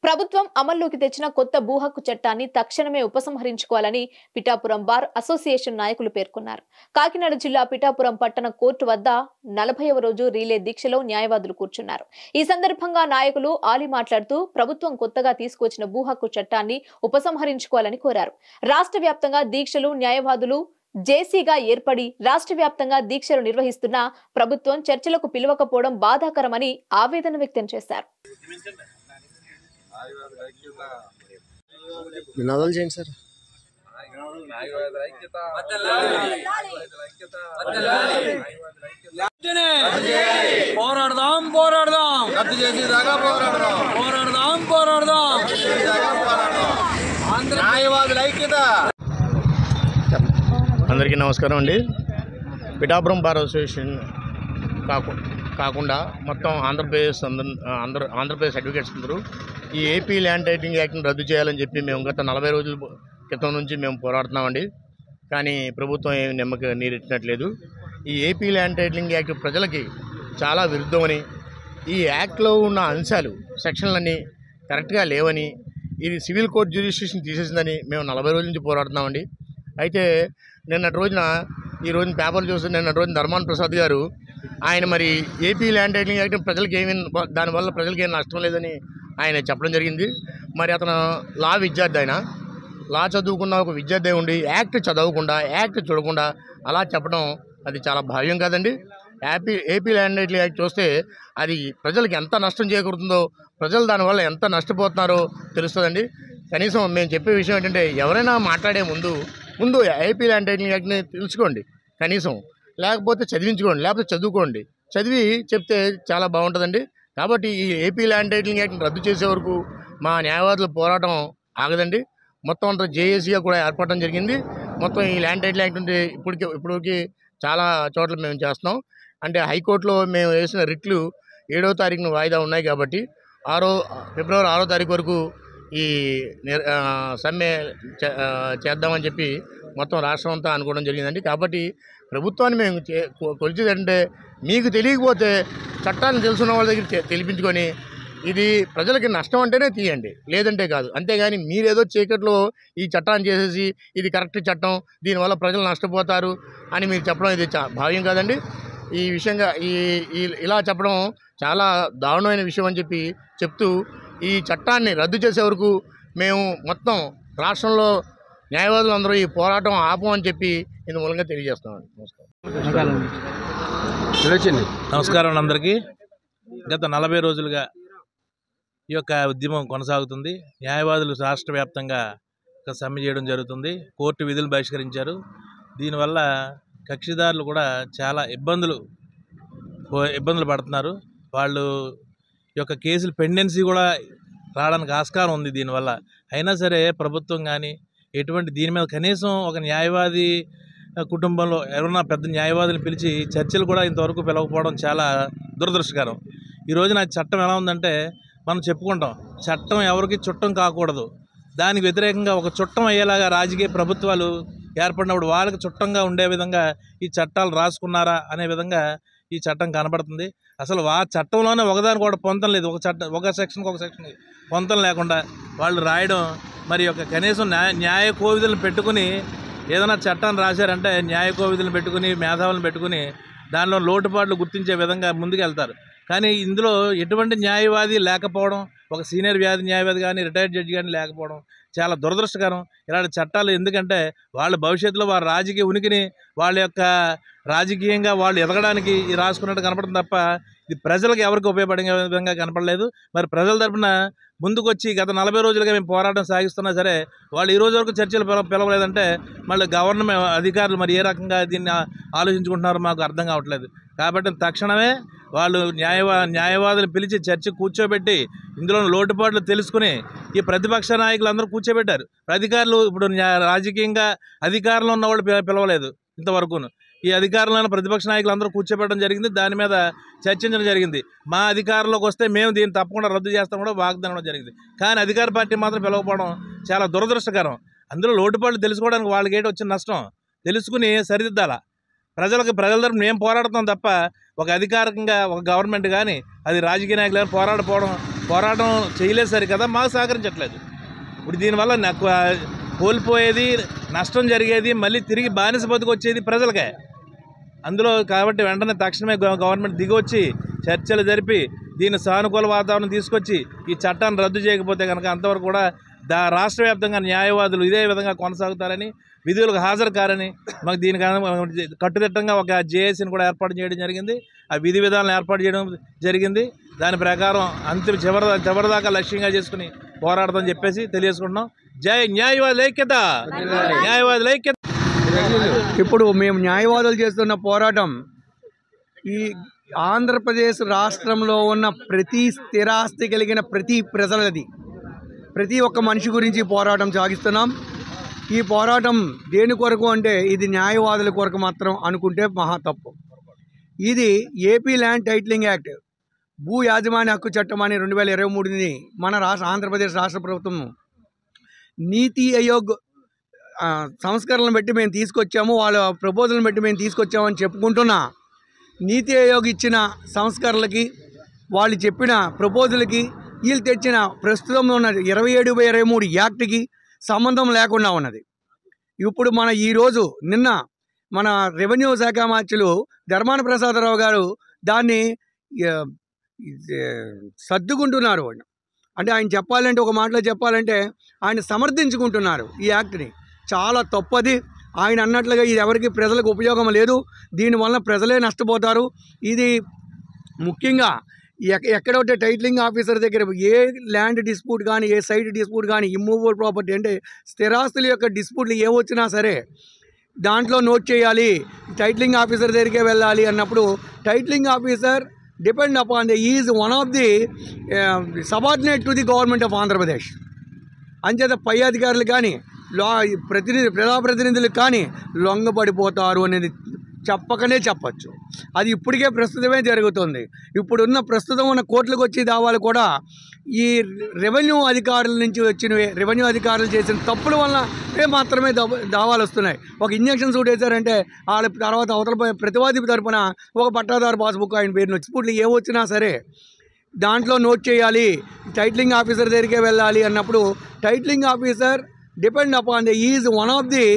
ప్రభుత్వం అమల్లోకి తెచ్చిన కొత్త భూ హక్కు చట్టాన్ని తక్షణమే ఉపసంహరించుకోవాలని పిఠాపురం బార్ అసోసియేషన్ నాయకులు పేర్కొన్నారు కాకినాడ జిల్లా పిఠాపురం పట్టణ కోర్టు వద్ద నలభైవ రోజు రీలే దీక్షలో న్యాయవాదులు కూర్చున్నారు ఈ సందర్భంగా నాయకులు ఆలి మాట్లాడుతూ ప్రభుత్వం కొత్తగా తీసుకొచ్చిన భూ హక్కు చట్టాన్ని ఉపసంహరించుకోవాలని కోరారు రాష్ట్ర వ్యాప్తంగా దీక్షలు న్యాయవాదులు జేసీగా ఏర్పడి రాష్ట్ర వ్యాప్తంగా దీక్షలు నిర్వహిస్తున్న ప్రభుత్వం చర్చలకు పిలవకపోవడం బాధాకరమని ఆవేదన వ్యక్తం చేశారు నినాదాలు చేయండి సార్ పోరాడదాం పోరాడదాం రద్దు చేసేదాకా పోరాడదాం పోరాడదాం పోరాడదాం చేసేదాకా పోరాడదాం న్యాయవాదుల ఐక్యత అందరికీ నమస్కారం అండి పిఠాపురం బార్ అసోసియేషన్ కాకు కాకుండా మొత్తం ఆంధ్రప్రదేశ్ అందరు ఆంధ్ర ఆంధ్రప్రదేశ్ అడ్వకేట్స్ అందరూ ఈ ఏపీ ల్యాండ్ టైటింగ్ యాక్ట్ని రద్దు చేయాలని చెప్పి మేము గత నలభై రోజుల క్రితం నుంచి మేము పోరాడుతున్నామండి కానీ ప్రభుత్వం ఏమి నిమ్మక నీరెట్టినట్లేదు ఈ ఏపీ ల్యాండ్ టైటిలింగ్ యాక్ట్ ప్రజలకి చాలా విరుద్ధమని ఈ యాక్ట్లో ఉన్న అంశాలు సెక్షన్లన్నీ కరెక్ట్గా లేవని ఇది సివిల్ కోర్ట్ జ్యూరిస్టిక్షన్ తీసేసిందని మేము నలభై రోజుల నుంచి పోరాడుతున్నామండి అయితే నిన్నటి రోజున ఈ రోజున పేపర్లు చూస్తే నిన్నటి రోజున ధర్మాన్ ప్రసాద్ గారు ఆయన మరి ఏపీ ల్యాండ్ టైటిలింగ్ యాక్ట్ ప్రజలకి ఏమీ దానివల్ల ప్రజలకి ఏం నష్టం లేదని ఆయన చెప్పడం జరిగింది మరి అతను లా విద్యార్థి ఆయన లా చదువుకున్న ఒక విద్యార్థి ఉండి యాక్ట్ చదవకుండా యాక్ట్ చూడకుండా అలా చెప్పడం అది చాలా భావ్యం కాదండి యాపీ ఏపీ ల్యాండ్ టైటిల్ యాక్ట్ చూస్తే అది ప్రజలకు ఎంత నష్టం చేకూరుతుందో ప్రజలు దానివల్ల ఎంత నష్టపోతున్నారో తెలుస్తుందండి కనీసం మేము చెప్పే విషయం ఏంటంటే ఎవరైనా మాట్లాడే ముందు ముందు ఏపీ ల్యాండ్ టైటిల్ యాక్ట్ని తెలుసుకోండి కనీసం లేకపోతే చదివించుకోండి లేకపోతే చదువుకోండి చదివి చెప్తే చాలా బాగుంటుందండి కాబట్టి ఈ ఏపీ ల్యాండ్ టైటిలింగ్ యాక్ట్ని రద్దు చేసే వరకు మా న్యాయవాదుల పోరాటం ఆగదండి మొత్తం అంతా జేఏసీగా కూడా ఏర్పడడం జరిగింది మొత్తం ఈ ల్యాండ్ టైటిల్ యాక్ట్ ఉంటే ఇప్పటికి ఇప్పటికి చాలా చోట్ల మేము చేస్తున్నాం అంటే హైకోర్టులో మేము వేసిన రిట్లు ఏడవ తారీఖున వాయిదా ఉన్నాయి కాబట్టి ఆరో ఫిబ్రవరి ఆరో తారీఖు వరకు ఈ నిర్- ఆ, సమ్మె చే- ఆ, చేద్దామని చెప్పి మొత్తం రాష్ట్రం అంతా అనుకోవడం జరిగిందండి కాబట్టి ప్రభుత్వాన్ని మేము చే- కొ- కొలిచేదంటే మీకు తెలియకపోతే చట్టాన్ని తెలుసున్న వాళ్ళ దగ్గర తె- తెలిపించుకొని ఇది ప్రజలకి నష్టం అంటేనే తీయండి లేదంటే కాదు అంతేగాని మీరేదో చీకట్లో ఈ చట్టాన్ని చేసేసి ఇది కరెక్ట్ చట్టం దీనివల్ల ప్రజలు నష్టపోతారు అని మీరు చెప్పడం ఇది చా భావ్యం కాదండి ఈ విషయంగా ఈ ఈ- ఇలా చెప్పడం చాలా దారుణమైన విషయం అని చెప్పి చెప్తూ ఈ చట్టాన్ని రద్దు చేసే వరకు మేము మొత్తం రాష్ట్రంలో న్యాయవాదులు అందరూ ఈ పోరాటం ఆపమని చెప్పి ఇందు మూలంగా తెలియజేస్తున్నాం నమస్కారం తెలియచండి నమస్కారం అందరికీ గత నలభై రోజులుగా ఈ యొక్క ఉద్యమం కొనసాగుతుంది న్యాయవాదులు రాష్ట్ర వ్యాప్తంగా ఒక సమ్మె చేయడం జరుగుతుంది కోర్టు విధులు బహిష్కరించారు దీనివల్ల కక్షిదారులు కూడా చాలా ఇబ్బందులు పో- ఇబ్బందులు పడుతున్నారు వాళ్ళు ఈ యొక్క కేసులు పెండెన్సీ కూడా రావడానికి ఆస్కారం ఉంది దీనివల్ల అయినా సరే ప్రభుత్వం కానీ ఎటువంటి దీని మీద కనీసం ఒక న్యాయవాది ఆ, కుటుంబంలో ఎవరన్నా పెద్ద న్యాయవాదిని పిలిచి చర్చలు కూడా ఇంతవరకు పిలవకపోవడం చాలా దురదృష్టకరం ఈ రోజున ఆ చట్టం ఎలా ఉందంటే మనం చెప్పుకుంటాం చట్టం ఎవరికి చుట్టం కాకూడదు దానికి వ్యతిరేకంగా ఒక చుట్టం అయ్యేలాగా రాజకీయ ప్రభుత్వాలు ఏర్పడినప్పుడు వాళ్ళకి చుట్టంగా ఉండే విధంగా ఈ చట్టాలు రాసుకున్నారా అనే విధంగా ఈ చట్టం కనబడుతుంది అసలు ఆ చట్టంలోనే ఒకదానికి కూడా పొంతం లేదు ఒక చట్టం ఒక సెక్షన్కి ఒక సెక్షన్ పొంతం లేకుండా వాళ్ళు రాయడం మరి యొక్క కనీసం న్యాయ న్యాయ కోవిధులను పెట్టుకుని ఏదైనా చట్టాన్ని రాశారంటే న్యాయ కోవిధులను పెట్టుకుని మేధావులను పెట్టుకుని దానిలో లోటుపాట్లు గుర్తించే విధంగా ముందుకెళ్తారు కానీ ఇందులో ఎటువంటి న్యాయవాది లేకపోవడం ఒక సీనియర్ వ్యాధి న్యాయవాది కానీ రిటైర్డ్ జడ్జి కానీ లేకపోవడం చాలా దురదృష్టకరం ఇలాంటి చట్టాలు ఎందుకంటే వాళ్ళ భవిష్యత్తులో వారి రాజకీయ ఉనికిని వాళ్ళ యొక్క రాజకీయంగా వాళ్ళు ఎదగడానికి ఈ రాసుకున్నట్టు కనపడుతుంది తప్ప ఇది ప్రజలకు ఎవరికి ఉపయోగపడే విధంగా కనపడలేదు మరి ప్రజల తరపున ముందుకొచ్చి గత నలభై రోజులుగా మేము పోరాటం సాగిస్తున్నా సరే వాళ్ళు ఈ రోజు వరకు చర్చలు పిల పిలవలేదంటే మళ్ళీ గవర్నమెంట్ అధికారులు మరి ఏ రకంగా దీన్ని ఆ- ఆలోచించుకుంటున్నారో మాకు అర్థం కావట్లేదు కాబట్టి తక్షణమే వాళ్ళు న్యాయవా న్యాయవాదులు పిలిచి చర్చ కూర్చోబెట్టి ఇందులో లోటుపాట్లు తెలుసుకుని ఈ ప్రతిపక్ష నాయకులు అందరూ కూర్చోబెట్టారు అధికారులు ఇప్పుడు న్యా- రాజకీయంగా అధికారంలో ఉన్న వాళ్ళు పిల- పిలవలేదు ఇంతవరకును ఈ అధికారంలో ఉన్న ప్రతిపక్ష నాయకులు అందరూ కూర్చోబెట్టడం జరిగింది దాని మీద చర్చించడం జరిగింది మా అధికారంలోకి వస్తే మేము దీన్ని తప్పకుండా రద్దు చేస్తాం కూడా వాగ్దానం కూడా జరిగింది కానీ అధికార పార్టీ మాత్రం పిలవకపోవడం చాలా దురదృష్టకరం అందులో లోటుపాట్లు తెలుసుకోవడానికి వాళ్ళకి ఏంటి వచ్చిన నష్టం తెలుసుకుని సరిదిద్దాల ప్రజలకు ప్రజల తరపున మేము పోరాడతాం తప్ప ఒక అధికారికంగా ఒక గవర్నమెంట్ కానీ అది రాజకీయ నాయకులు కానీ పోరాడపోవడం పోరాటం చేయలేదు సరి కదా మాకు సహకరించట్లేదు ఇప్పుడు దీనివల్ల నాకు ఆ, కోల్పోయేది నష్టం జరిగేది మళ్ళీ తిరిగి బానిస బతుకు వచ్చేది ప్రజలకే అందులో కాబట్టి వెంటనే తక్షణమే గవ- గవర్నమెంట్ దిగొచ్చి చర్చలు జరిపి దీని సానుకూల వాతావరణం తీసుకొచ్చి ఈ చట్టాన్ని రద్దు చేయకపోతే కనుక అంతవరకు కూడా దా రాష్ట్ర వ్యాప్తంగా న్యాయవాదులు ఇదే విధంగా కొనసాగుతారని విధులకు హాజరు కారని మాకు దీనికి అను- కట్టుదిట్టంగా ఒక జేఏసీని కూడా ఏర్పాటు చేయడం జరిగింది ఆ విధి విధానాలను ఏర్పాటు చేయడం జరిగింది దాని ప్రకారం అంతిమ చివరి చివరిదాకా లక్ష్యంగా చేసుకుని పోరాడతామని చెప్పేసి తెలియజేసుకుంటున్నాం జై న్యాయవాదుల ఐక్యత న్యాయవాదుల ఐక్యత ఇప్పుడు మేము న్యాయవాదులు చేస్తున్న పోరాటం ఈ ఆంధ్రప్రదేశ్ రాష్ట్రంలో ఉన్న ప్రతి స్థిరాస్తి కలిగిన ప్రతి ప్రజలది ప్రతి ఒక్క మనిషి గురించి పోరాటం సాగిస్తున్నాం ఈ పోరాటం దేని కొరకు అంటే ఇది న్యాయవాదుల కొరకు మాత్రం అనుకుంటే మహా తప్పు ఇది ఏపీ ల్యాండ్ టైటిలింగ్ యాక్ట్ భూ యాజమాన్య హక్కు చట్టం అని రెండు వేల ఇరవై మూడుని మన రాష్ట్ర ఆంధ్రప్రదేశ్ రాష్ట్ర ప్రభుత్వం నీతి ఆయోగ్ ఆ, సంస్కరణలను బట్టి మేము తీసుకొచ్చాము వాళ్ళ ప్రపోజల్ని బట్టి మేము తీసుకొచ్చామని చెప్పుకుంటున్నా నీతి ఆయోగ్ ఇచ్చిన సంస్కరణలకి వాళ్ళు చెప్పిన ప్రపోజల్కి వీళ్ళు తెచ్చిన ప్రస్తుతం ఉన్న ఇరవై ఏడు బై ఇరవై మూడు యాక్ట్కి సంబంధం లేకుండా ఉన్నది ఇప్పుడు మన ఈరోజు నిన్న మన రెవెన్యూ శాఖ మార్చులు ధర్మాన ప్రసాదరావు గారు దాన్ని ఆ, ఇది, సర్దుకుంటున్నారు వాళ్ళు అంటే ఆయన చెప్పాలంటే ఒక మాటలో చెప్పాలంటే ఆయన సమర్థించుకుంటున్నారు ఈ యాక్ట్ని చాలా తప్పది ఆయన అన్నట్లుగా ఇది ఎవరికి ప్రజలకు ఉపయోగం లేదు దీనివల్ల ప్రజలే నష్టపోతారు ఇది ముఖ్యంగా ఎక్ ఎక్కడొకటి టైటిలింగ్ ఆఫీసర్ దగ్గర ఏ ల్యాండ్ డిస్ప్యూట్ కానీ ఏ సైట్ డిస్ప్యూట్ కానీ ఇమ్మూవబుల్ ప్రాపర్టీ అంటే స్థిరాస్తుల యొక్క డిస్ప్యూట్లు ఏ వచ్చినా సరే దాంట్లో నోట్ చేయాలి టైటిలింగ్ ఆఫీసర్ దగ్గరికే వెళ్ళాలి అన్నప్పుడు titling officer depend upon the is one of the subordinate to the government of Andhra Pradesh అంచేత పై అధికారులు కానీ లో ప్రతినిధి ప్రజాప్రతినిధులకు కానీ లొంగపడిపోతారు అనేది చెప్పకనే చెప్పచ్చు అది ఇప్పటికే ప్రస్తుతమే జరుగుతుంది ఇప్పుడున్న ప్రస్తుతం ఉన్న కోర్టులకు వచ్చి దావాలు కూడా ఈ రెవెన్యూ అధికారుల నుంచి వచ్చినవే రెవెన్యూ అధికారులు చేసిన తప్పుల వల్ల మాత్రమే దవ- దావాలు వస్తున్నాయి ఒక ఇంజక్షన్ సూట్ వేశారంటే వాళ్ళ తర్వాత అవతల ప- ప్రతివాది తరపున ఒక పట్టాదారు పాస్బుక్ ఆయన పేరున స్కూట్లు ఏ వచ్చినా సరే దాంట్లో నోట్ చేయాలి టైటిలింగ్ ఆఫీసర్ దగ్గరికే వెళ్ళాలి అన్నప్పుడు titling officer depend upon the is one of the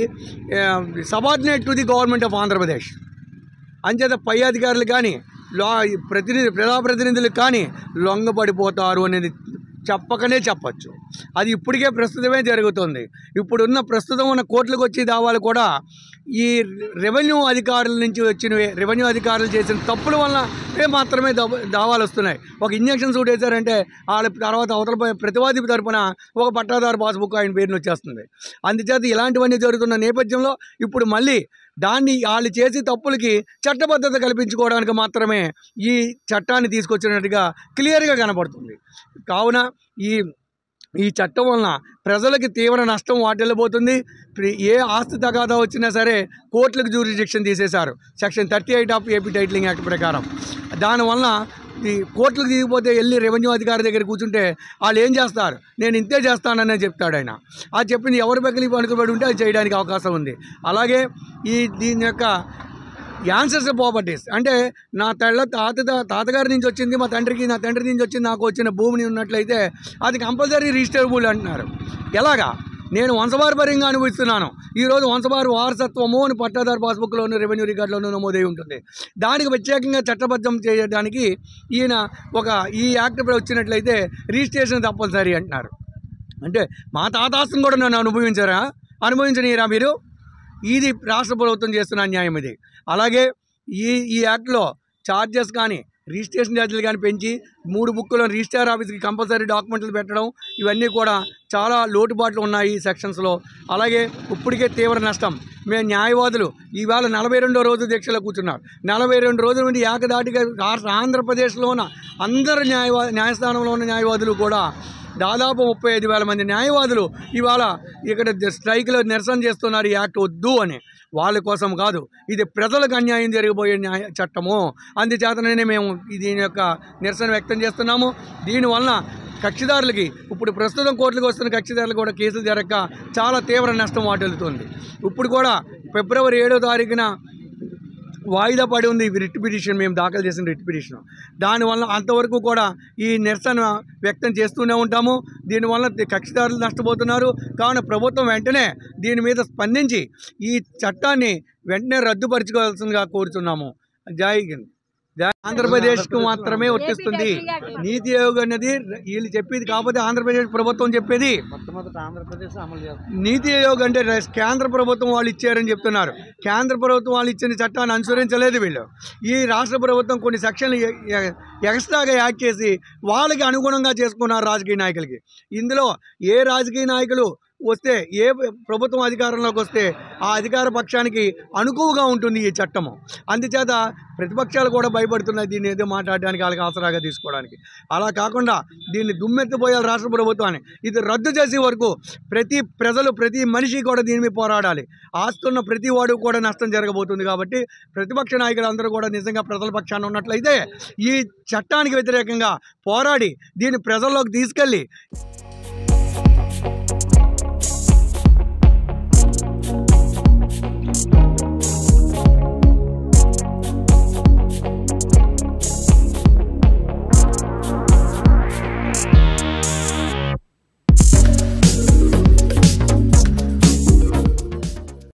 subordinate to the government of Andhra Pradesh అంచేత పై అధికారులు కానీ లో ప్రతినిధి ప్రజాప్రతినిధులకు కానీ లొంగపడిపోతారు అనేది చెప్పకనే చెప్పచ్చు అది ఇప్పటికే ప్రస్తుతమే జరుగుతుంది ఇప్పుడున్న ప్రస్తుతం ఉన్న కోర్టులకు వచ్చి దావాలు కూడా ఈ రెవెన్యూ అధికారుల నుంచి వచ్చినవే రెవెన్యూ అధికారులు చేసిన తప్పుల వల్ల మాత్రమే దవ- దావాలు వస్తున్నాయి ఒక ఇంజక్షన్ సూట్ వేశారంటే వాళ్ళ తర్వాత అవతల ప- ప్రతివాది తరపున ఒక పట్టాదారు పాస్బుక్ ఆయన పేరున వచ్చేస్తుంది అందుచేత ఇలాంటివన్నీ జరుగుతున్న నేపథ్యంలో ఇప్పుడు మళ్ళీ దాన్ని వాళ్ళు చేసే తప్పులకి చట్టబద్ధత కల్పించుకోవడానికి మాత్రమే ఈ చట్టాన్ని తీసుకొచ్చినట్టుగా క్లియర్గా కనపడుతుంది కావున ఈ ఈ చట్టం వలన ప్రజలకి తీవ్ర నష్టం వాటిల్లబోతుంది ప్రి- ఏ ఆస్తి తగాదా వచ్చినా సరే కోర్టులకు జ్యూరిడిక్షన్ తీసేశారు section thirty eight of AP titling act ప్రకారం దానివల్ల ఈ కోర్టులకు దిగిపోతే వెళ్ళి రెవెన్యూ అధికారి దగ్గర కూర్చుంటే వాళ్ళు ఏం చేస్తారు నేను ఇంతే చేస్తాననే చెప్తాడు ఆయన ఆ చెప్పింది ఎవరి పక్కన పడుకోబడి ఉంటే అది చేయడానికి అవకాశం ఉంది అలాగే ఈ దీని యొక్క యాన్సర్స్ ప్రాపర్టీస్ అంటే నా తల్ల తాత తాతగారి నుంచి వచ్చింది మా తండ్రికి నా తండ్రి నుంచి వచ్చింది నాకు వచ్చిన భూమిని ఉన్నట్లయితే అది కంపల్సరీ రిజిస్టరబుల్ అంటున్నారు ఎలాగా నేను వంశపారపర్యంగా అనుభవిస్తున్నాను ఈరోజు వంశపార వారసత్వము అని పట్టాదారు పాస్బుక్లోను రెవెన్యూ రికార్డులోనూ నమోదై ఉంటుంది దానికి ప్రత్యేకంగా చట్టబద్ధం చేయడానికి ఈయన ఒక ఈ యాక్ట్ వచ్చినట్లయితే రిజిస్ట్రేషన్ తప్పనిసరి అంటున్నారు అంటే మా తాతాస్తిని కూడా నన్ను అనుభవించారా అనుభవించనీరా మీరు ఇది రాష్ట్ర ప్రభుత్వం చేస్తున్న అన్యాయం ఇది అలాగే ఈ ఈ యాక్ట్లో ఛార్జెస్ కానీ రిజిస్ట్రేషన్ ఛార్జీలు కానీ పెంచి మూడు బుక్కులను రిజిస్టార్ ఆఫీస్కి కంపల్సరీ డాక్యుమెంట్లు పెట్టడం ఇవన్నీ కూడా చాలా లోటుపాట్లు ఉన్నాయి ఈ సెక్షన్స్లో అలాగే ఇప్పటికే తీవ్ర నష్టం మేము న్యాయవాదులు ఈవేళ నలభై రెండో రోజు దీక్షలో కూర్చున్నారు నలభై రెండు రోజుల నుండి ఏకదాటిగా రాష్ట్ర ఆంధ్రప్రదేశ్లో ఉన్న అందరు న్యాయవా న్యాయస్థానంలో ఉన్న న్యాయవాదులు కూడా దాదాపు ముప్పై ఐదు వేల మంది న్యాయవాదులు ఇవాళ ఇక్కడ స్ట్రైక్లో నిరసన చేస్తున్నారు ఈ యాక్ట్ వద్దు అని వాళ్ళ కోసం కాదు ఇది ప్రజలకు అన్యాయం జరిగిపోయే న్యాయ చట్టము అందుచేతనే మేము దీని యొక్క నిరసన వ్యక్తం చేస్తున్నాము దీనివల్ల కక్షిదారులకి ఇప్పుడు ప్రస్తుతం కోర్టులకు వస్తున్న కక్షిదారులు కూడా కేసులు జరగక చాలా తీవ్ర నష్టం వాటిల్లుతుంది ఇప్పుడు కూడా ఫిబ్రవరి ఏడో తారీఖున వాయిదా పడి ఉంది ఈ రిట్ పిటిషన్ మేము దాఖలు చేసిన రిట్ పిటిషన్ దానివల్ల అంతవరకు కూడా ఈ నిరసన వ్యక్తం చేస్తూనే ఉంటాము దీనివల్ల కక్షిదారులు నష్టపోతున్నారు కావున ప్రభుత్వం వెంటనే దీని మీద స్పందించి ఈ చట్టాన్ని వెంటనే రద్దుపరచుకోవాల్సిందిగా కోరుతున్నాము జై హింద్ జై ఆంధ్రప్రదేశ్కు మాత్రమే వర్తిస్తుంది నీతి ఆయోగ్ అనేది వీళ్ళు చెప్పేది కాకపోతే ఆంధ్రప్రదేశ్ ప్రభుత్వం చెప్పేది నీతి ఆయోగ్ అంటే ర- కేంద్ర ప్రభుత్వం వాళ్ళు ఇచ్చారని చెప్తున్నారు కేంద్ర ప్రభుత్వం వాళ్ళు ఇచ్చిన చట్టాన్ని అనుసరించలేదు వీళ్ళు ఈ రాష్ట్ర ప్రభుత్వం కొన్ని సెక్షన్లు ఎ- ఎ- ఎక్స్ట్రాగా యాడ్ చేసి వాళ్ళకి అనుగుణంగా చేసుకున్నారు రాజకీయ నాయకులకి ఇందులో ఏ రాజకీయ నాయకులు వస్తే ఏ ప్రభుత్వం అధికారంలోకి వస్తే ఆ అధికార పక్షానికి అనుకువగా ఉంటుంది ఈ చట్టము అందుచేత ప్రతిపక్షాలు కూడా భయపడుతున్నాయి దీన్ని ఏదో మాట్లాడడానికి వాళ్ళకి ఆసరాగా తీసుకోవడానికి అలా కాకుండా దీన్ని దుమ్మెత్తిపోయాలి రాష్ట్ర ప్రభుత్వాన్ని ఇది రద్దు చేసే వరకు ప్రతి ప్రజలు ప్రతి మనిషి కూడా దీని మీద పోరాడాలి ఆస్తున్న ప్రతి వాడు కూడా నష్టం జరగబోతుంది కాబట్టి ప్రతిపక్ష నాయకులు అందరూ కూడా నిజంగా ప్రజల పక్షాన ఉన్నట్లయితే ఈ చట్టానికి వ్యతిరేకంగా పోరాడి దీన్ని ప్రజల్లోకి తీసుకెళ్ళి